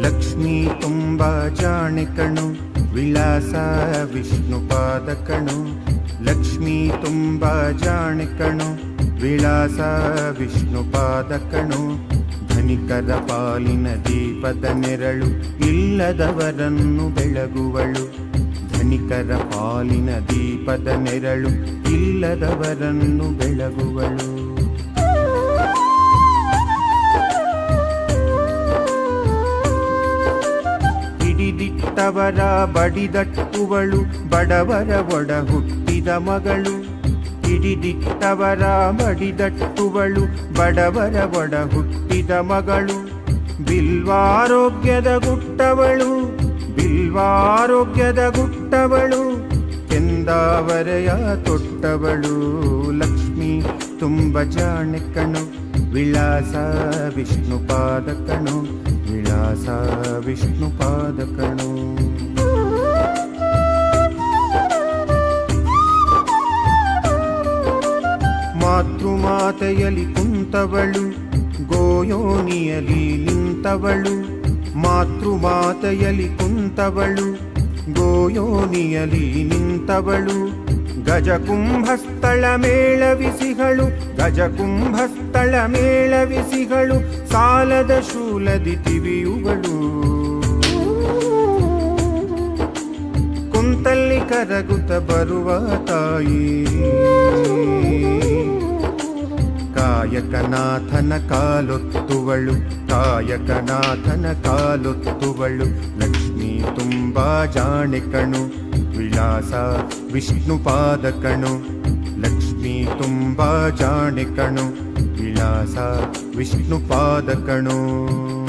ಲಕ್ಷ್ಮೀ ತುಂಬ ಜಾಣೆ ಕಣು ವಿಳಾಸ ವಿಷ್ಣು ಪಾದ ಕಣು ಲಕ್ಷ್ಮೀ ತುಂಬ ಜಾಣೆ ಕಣು ವಿಳಾಸ ವಿಷ್ಣು ಪಾದ ಕಣು ಧನಿಕರ ಪಾಲಿನ ದೀಪದ ನೆರಳು ಇಲ್ಲದವರನ್ನು ಬೆಳಗುವಳು ಧನಿಕರ ಪಾಲಿನ ದೀಪದ ನೆರಳು ಇಲ್ಲದವರನ್ನು ಬೆಳಗುವಳು ಹಿಡಿದಿಟ್ಟವರ ಬಡಿದಟ್ಟುವಳು ಬಡವರ ಒಡ ಹುಟ್ಟಿದ ಮಗಳು ಹಿಡಿದಿಟ್ಟವರ ಬಡಿದಟ್ಟುವಳು ಬಡವರ ಒಡ ಹುಟ್ಟಿದ ಮಗಳು ಬಿಲ್ವಾರೋಗ್ಯದ ಗುಟ್ಟವಳು ಬಿಲ್ವಾರೋಗ್ಯದ ಗುಟ್ಟವಳು ಕೆಂದಾವರೆಯ ತೊಟ್ಟವಳು ಲಕ್ಷ್ಮಿ ತುಂಬ ಜಾಣೆ ಕಣು ವಿಳಾಸ ವಿಷ್ಣು ಪಾದ ಕಣು ವಿಳಾಸ ವಿಷ್ಣು ಪಾದ ಕಣು ಮಾತೃಮಾತೆಯಲಿ ಕುಂತವಳು ಗೋಯೋನಿಯಲಿ ನಿಂತವಳು ಮಾತೃಮಾತೆಯಲಿ ಕುಂತವಳು ಗೋಯೋನಿಯಲಿ ನಿಂತವಳು ಗಜಕುಂಭಸ್ಥಳ ಮೇಳವಿಸಿಗಳು ಗಜಕುಂಭಸ್ಥಳ ಮೇಳವಿಸಿಗಳು ಸಾಲದ ಶೂಲದಿ ತಿವಿಯುವಳು ಕುಂತಲ್ಲಿ ಕರಗುತ್ತ ಬರುವ ತಾಯಿ ಕಾಯಕನಾಥನ ಕಾಲೊತ್ತುವಳು ಕಾಯಕನಾಥನ ಕಾಲೊತ್ತುವಳು ಲಕ್ಷ್ಮೀ ತುಂಬಾ ಜಾಣೆ ಕಣು ವಿಳಾಸ ವಿಷ್ಣು ಪಾದ ಕಣು ಲಕ್ಷ್ಮೀ ತುಂಬಾ ಜಾಣೆ ಕಣು ವಿಳಾಸ ವಿಷ್ಣು ಪಾದ ಕಣು